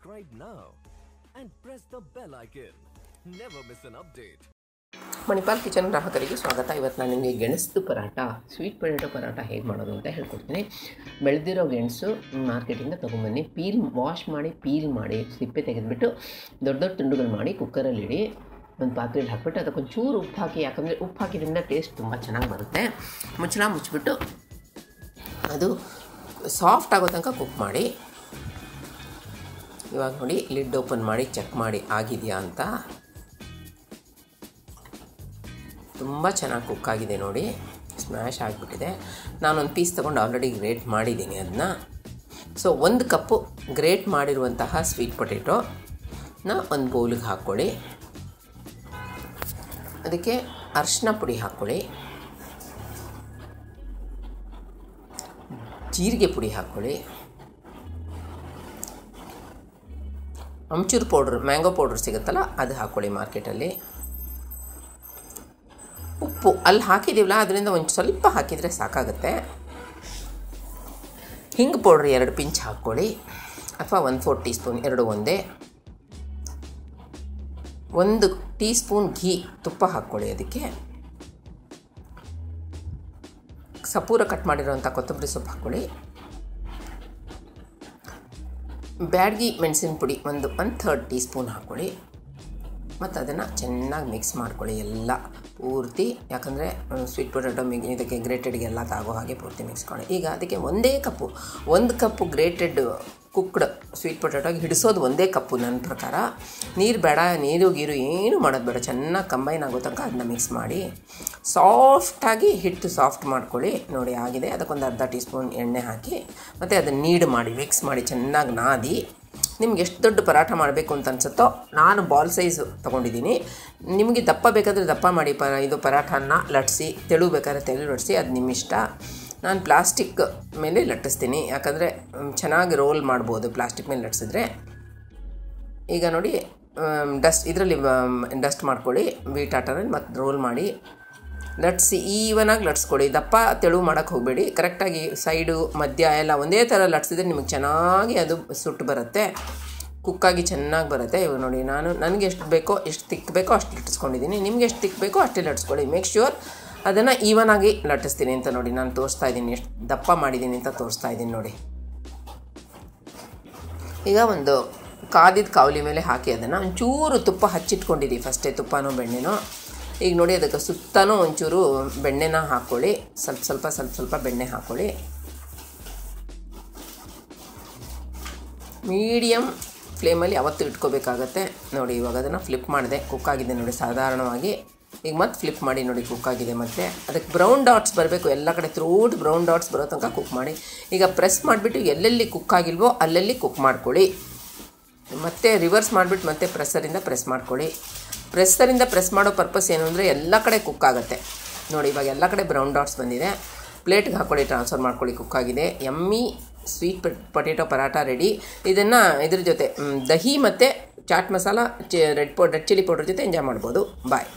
subscribe now and press the bell icon. Never miss an update. Manipal kitchen ಗ್ರಾಹಕರಿಗೆ ಸ್ವಾಗತ ಇವತ್ತು ನಾನು ನಿಮಗೆ ಗೆಣಸು ಪರಾಟ ಸ್ವೀಟ್ ಪೊಟ್ಯಾಟೊ ಪರಾಟ ಹೇಗೆ ಮಾಡೋದು ಅಂತ ಹೇಳ್ಕೊಡ್ತೀನಿ ಬೆಳೆದಿರೋ ಗೆಣಸು ಮಾರ್ಕೆಟಿಂದ ತೊಗೊಂಬನ್ನಿ ಪೀಲ್ ವಾಶ್ ಮಾಡಿ ಪೀಲ್ ಮಾಡಿ ಸಿಪ್ಪೆ ತೆಗೆದುಬಿಟ್ಟು ದೊಡ್ಡ ದೊಡ್ಡ ತುಂಡುಗಳು ಮಾಡಿ ಕುಕ್ಕರಲ್ಲಿ ಇಡಿ ಒಂದು ಪಾತ್ರೆಯಲ್ಲಿ ಹಾಕ್ಬಿಟ್ಟು ಅದಕ್ಕೊಂದು ಚೂರು ಉಪ್ಪು ಹಾಕಿ ಯಾಕಂದರೆ ಉಪ್ಪು ಹಾಕಿದ್ರಿಂದ ಟೇಸ್ಟ್ ತುಂಬ ಚೆನ್ನಾಗಿ ಬರುತ್ತೆ ಮುಚ್ಚಳ ಮುಚ್ಚಿಬಿಟ್ಟು ಅದು ಸಾಫ್ಟ್ ಆಗೋ ತನಕ ಕುಕ್ ಮಾಡಿ ಇವಾಗ ನೋಡಿ ಲಿಡ್ ಓಪನ್ ಮಾಡಿ ಚೆಕ್ ಮಾಡಿ ಆಗಿದೆಯಾ ಅಂತ ತುಂಬ ಚೆನ್ನಾಗಿ ಕುಕ್ ಆಗಿದೆ ನೋಡಿ ಸ್ಮ್ಯಾಶ್ ಆಗಿಬಿಟ್ಟಿದೆ ನಾನೊಂದು ಪೀಸ್ ತೊಗೊಂಡು ಆಲ್ರೆಡಿ ಗ್ರೇಟ್ ಮಾಡಿದ್ದೀನಿ ಅದನ್ನ ಸೊ ಒಂದು ಕಪ್ಪು ಗ್ರೇಟ್ ಮಾಡಿರುವಂತಹ ಸ್ವೀಟ್ ಪೊಟೆಟೋನ ಒಂದು ಬೌಲಿಗೆ ಹಾಕ್ಕೊಳ್ಳಿ ಅದಕ್ಕೆ ಅರಿಶಿನ ಪುಡಿ ಹಾಕ್ಕೊಳ್ಳಿ ಜೀರಿಗೆ ಪುಡಿ ಹಾಕ್ಕೊಳ್ಳಿ ಅಮ್ಚೂರು ಪೌಡ್ರ್ ಮ್ಯಾಂಗೋ ಪೌಡ್ರ್ ಸಿಗುತ್ತಲ್ಲ ಅದು ಹಾಕ್ಕೊಳ್ಳಿ ಮಾರ್ಕೆಟಲ್ಲಿ ಉಪ್ಪು ಅಲ್ಲಿ ಹಾಕಿದ್ದೀವಲ್ಲ ಅದರಿಂದ ಒಂದು ಸ್ವಲ್ಪ ಹಾಕಿದರೆ ಸಾಕಾಗುತ್ತೆ ಹಿಂಗೆ ಪೌಡ್ರ್ ಎರಡು ಪಿಂಚ್ ಹಾಕ್ಕೊಳ್ಳಿ ಅಥವಾ ಒನ್ ಫೋರ್ ಟೀ ಸ್ಪೂನ್ ಎರಡು ಒಂದೇ ಒಂದು ಟೀ ಸ್ಪೂನ್ ಘೀ ತುಪ್ಪ ಹಾಕ್ಕೊಳ್ಳಿ ಅದಕ್ಕೆ ಸಪೂರ ಕಟ್ ಮಾಡಿರೋಂಥ ಕೊತ್ತಂಬರಿ ಸೊಪ್ಪು ಹಾಕ್ಕೊಳ್ಳಿ ಬ್ಯಾಡ್ಗಿ ಮೆಣಸಿನ ಪುಡಿ ಒಂದು ಒನ್ ಥರ್ಡ್ ಟೀ ಸ್ಪೂನ್ ಹಾಕ್ಕೊಳ್ಳಿ ಮತ್ತು ಅದನ್ನು ಚೆನ್ನಾಗಿ ಮಿಕ್ಸ್ ಮಾಡ್ಕೊಳ್ಳಿ ಎಲ್ಲ ಪೂರ್ತಿ ಯಾಕಂದರೆ ಸ್ವೀಟ್ ಪೊಟ್ಯಾಟೊ ಮಿಗ್ ಇದಕ್ಕೆ ಗ್ರೇಟೆಡ್ಗೆ ಎಲ್ಲ ತಾಗೋ ಹಾಗೆ ಪೂರ್ತಿ ಮಿಕ್ಸ್ ಮಾಡಿ ಈಗ ಅದಕ್ಕೆ ಒಂದೇ ಕಪ್ಪು ಒಂದು ಕಪ್ಪು ಗ್ರೇಟೆಡ್ ಕುಕ್ಡ್ ಸ್ವೀಟ್ ಪೊಟ್ಯಾಟೋಗೆ ಹಿಡಿಸೋದು ಒಂದೇ ಕಪ್ಪು ನನ್ನ ಪ್ರಕಾರ ನೀರು ಬೇಡ ನೀರು ಗೀರು ಏನು ಮಾಡೋದು ಬೇಡ ಚೆನ್ನಾಗಿ ಕಂಬೈನ್ ಆಗೋ ತನಕ ಅದನ್ನ ಮಿಕ್ಸ್ ಮಾಡಿ ಸಾಫ್ಟಾಗಿ ಹಿಟ್ಟು ಸಾಫ್ಟ್ ಮಾಡ್ಕೊಳ್ಳಿ ನೋಡಿ ಆಗಿದೆ ಅದಕ್ಕೊಂದು ಅರ್ಧ ಟೀ ಸ್ಪೂನ್ ಎಣ್ಣೆ ಹಾಕಿ ಮತ್ತು ಅದನ್ನು ನೀಡ್ ಮಾಡಿ ಮಿಕ್ಸ್ ಮಾಡಿ ಚೆನ್ನಾಗಿ ನಾದಿ ನಿಮ್ಗೆ ಎಷ್ಟು ದೊಡ್ಡ ಪರಾಟ ಮಾಡಬೇಕು ಅಂತ ಅನ್ಸುತ್ತೋ ನಾನು ಬಾಲ್ ಸೈಜು ತೊಗೊಂಡಿದ್ದೀನಿ ನಿಮಗೆ ದಪ್ಪ ಬೇಕಾದರೆ ದಪ್ಪ ಮಾಡಿ ಪ ಇದು ಪರಾಠನ ಲಟ್ಸಿ ತೆಳು ಬೇಕಾದ್ರೆ ತೆಳು ಲಟ್ಸಿ ಅದು ನಿಮ್ಮ ಇಷ್ಟ ನಾನು ಪ್ಲಾಸ್ಟಿಕ್ ಮೇಲೆ ಲಟ್ಟಿಸ್ತೀನಿ ಯಾಕಂದರೆ ಚೆನ್ನಾಗಿ ರೋಲ್ ಮಾಡ್ಬೋದು ಪ್ಲಾಸ್ಟಿಕ್ ಮೇಲೆ ಲಟ್ಸಿದ್ರೆ ಈಗ ನೋಡಿ ಡಸ್ಟ್ ಇದರಲ್ಲಿ ಡಸ್ಟ್ ಮಾಡ್ಕೊಳ್ಳಿ ವೀಟ್ ಆಟನಲ್ಲಿ ಮತ್ತು ರೋಲ್ ಮಾಡಿ ಲಟ್ಸಿ ಈವನಾಗಿ ಲಟ್ಸ್ಕೊಳ್ಳಿ ದಪ್ಪ ತೆಳು ಮಾಡೋಕ್ಕೆ ಹೋಗಬೇಡಿ ಕರೆಕ್ಟಾಗಿ ಸೈಡು ಮಧ್ಯ ಎಲ್ಲ ಒಂದೇ ಥರ ಲಟ್ಸಿದ್ರೆ ನಿಮಗೆ ಚೆನ್ನಾಗಿ ಅದು ಸುಟ್ಟು ಬರುತ್ತೆ ಕುಕ್ಕಾಗಿ ಚೆನ್ನಾಗಿ ಬರುತ್ತೆ ಇವಾಗ ನೋಡಿ ನಾನು ನನಗೆ ಎಷ್ಟು ಬೇಕೋ ಎಷ್ಟು ತಿಕ್ ಬೇಕೋ ಅಷ್ಟು ಲಟ್ಟಿಸ್ಕೊಂಡಿದ್ದೀನಿ ನಿಮ್ಗೆ ಎಷ್ಟು ತಿಕ್ ಬೇಕೋ ಅಷ್ಟೇ ಲಟ್ಸ್ಕೊಳ್ಳಿ ಮೇಕ್ ಶ್ಯೂರ್ ಅದನ್ನು ಈವನಾಗಿ ಲಟ್ಟಿಸ್ತೀನಿ ಅಂತ ನೋಡಿ ನಾನು ತೋರಿಸ್ತಾ ಇದ್ದೀನಿ ಎಷ್ಟು ದಪ್ಪ ಮಾಡಿದ್ದೀನಿ ಅಂತ ತೋರಿಸ್ತಾ ಇದ್ದೀನಿ ನೋಡಿ ಈಗ ಒಂದು ಕಾದಿದ ಕಾವಲಿ ಮೇಲೆ ಹಾಕಿ ಅದನ್ನು ಒಂಚೂರು ತುಪ್ಪ ಹಚ್ಚಿಟ್ಕೊಂಡಿದ್ದೀವಿ ಫಸ್ಟೇ ತುಪ್ಪನೋ ಬೆಣ್ಣೆನೋ ಈಗ ನೋಡಿ ಅದಕ್ಕೆ ಸುತ್ತನೂ ಒಂಚೂರು ಬೆಣ್ಣೆನ ಹಾಕ್ಕೊಳ್ಳಿ ಸ್ವಲ್ಪ ಸ್ವಲ್ಪ ಸ್ವಲ್ಪ ಸ್ವಲ್ಪ ಬೆಣ್ಣೆ ಹಾಕ್ಕೊಳ್ಳಿ ಮೀಡಿಯಮ್ ಫ್ಲೇಮಲ್ಲಿ ಯಾವತ್ತೂ ಇಟ್ಕೋಬೇಕಾಗತ್ತೆ ನೋಡಿ ಇವಾಗ ಅದನ್ನು ಫ್ಲಿಪ್ ಮಾಡಿದೆ ಕುಕ್ ಆಗಿದೆ ನೋಡಿ ಸಾಧಾರಣವಾಗಿ ಈಗ ಮತ್ತೆ ಫ್ಲಿಪ್ ಮಾಡಿ ನೋಡಿ ಕುಕ್ ಆಗಿದೆ ಮತ್ತು ಅದಕ್ಕೆ ಬ್ರೌನ್ ಡಾಟ್ಸ್ ಬರಬೇಕು ಎಲ್ಲ ಕಡೆ ಥ್ರೂಟ್ ಬ್ರೌನ್ ಡಾಟ್ಸ್ ಬರೋ ತನಕ ಕುಕ್ ಮಾಡಿ ಈಗ ಪ್ರೆಸ್ ಮಾಡಿಬಿಟ್ಟು ಎಲ್ಲೆಲ್ಲಿ ಕುಕ್ ಆಗಿಲ್ವೋ ಅಲ್ಲಲ್ಲಿ ಕುಕ್ ಮಾಡ್ಕೊಳ್ಳಿ ಮತ್ತೆ ರಿವರ್ಸ್ ಮಾಡಿಬಿಟ್ಟು ಮತ್ತೆ ಪ್ರೆಸ್ಸರಿಂದ ಪ್ರೆಸ್ ಮಾಡ್ಕೊಳ್ಳಿ ಪ್ರೆಸ್ಸರಿಂದ ಪ್ರೆಸ್ ಮಾಡೋ ಪರ್ಪಸ್ ಏನು ಅಂದರೆ ಎಲ್ಲ ಕಡೆ ಕುಕ್ ಆಗುತ್ತೆ ನೋಡಿ ಇವಾಗ ಎಲ್ಲ ಕಡೆ ಬ್ರೌನ್ ಡಾಟ್ಸ್ ಬಂದಿದೆ ಪ್ಲೇಟ್ಗೆ ಹಾಕ್ಕೊಳ್ಳಿ ಟ್ರಾನ್ಸ್ಫರ್ ಮಾಡ್ಕೊಳ್ಳಿ ಕುಕ್ ಆಗಿದೆ ಎಮ್ಮಿ ಸ್ವೀಟ್ ಪೊಟೇಟೊ ಪರಾಟ ರೆಡಿ ಇದನ್ನು ಇದ್ರ ಜೊತೆ ಮ್, ದಹಿ ಮತ್ತು ಚಾಟ್ ಮಸಾಲ ಚ ರೆಡ್ ಪೌ ರೆಡ್ ಚಿಲ್ಲಿ ಪೌಡರ್ ಜೊತೆ ಎಂಜಾಯ್ ಮಾಡ್ಬೋದು ಬಾಯ್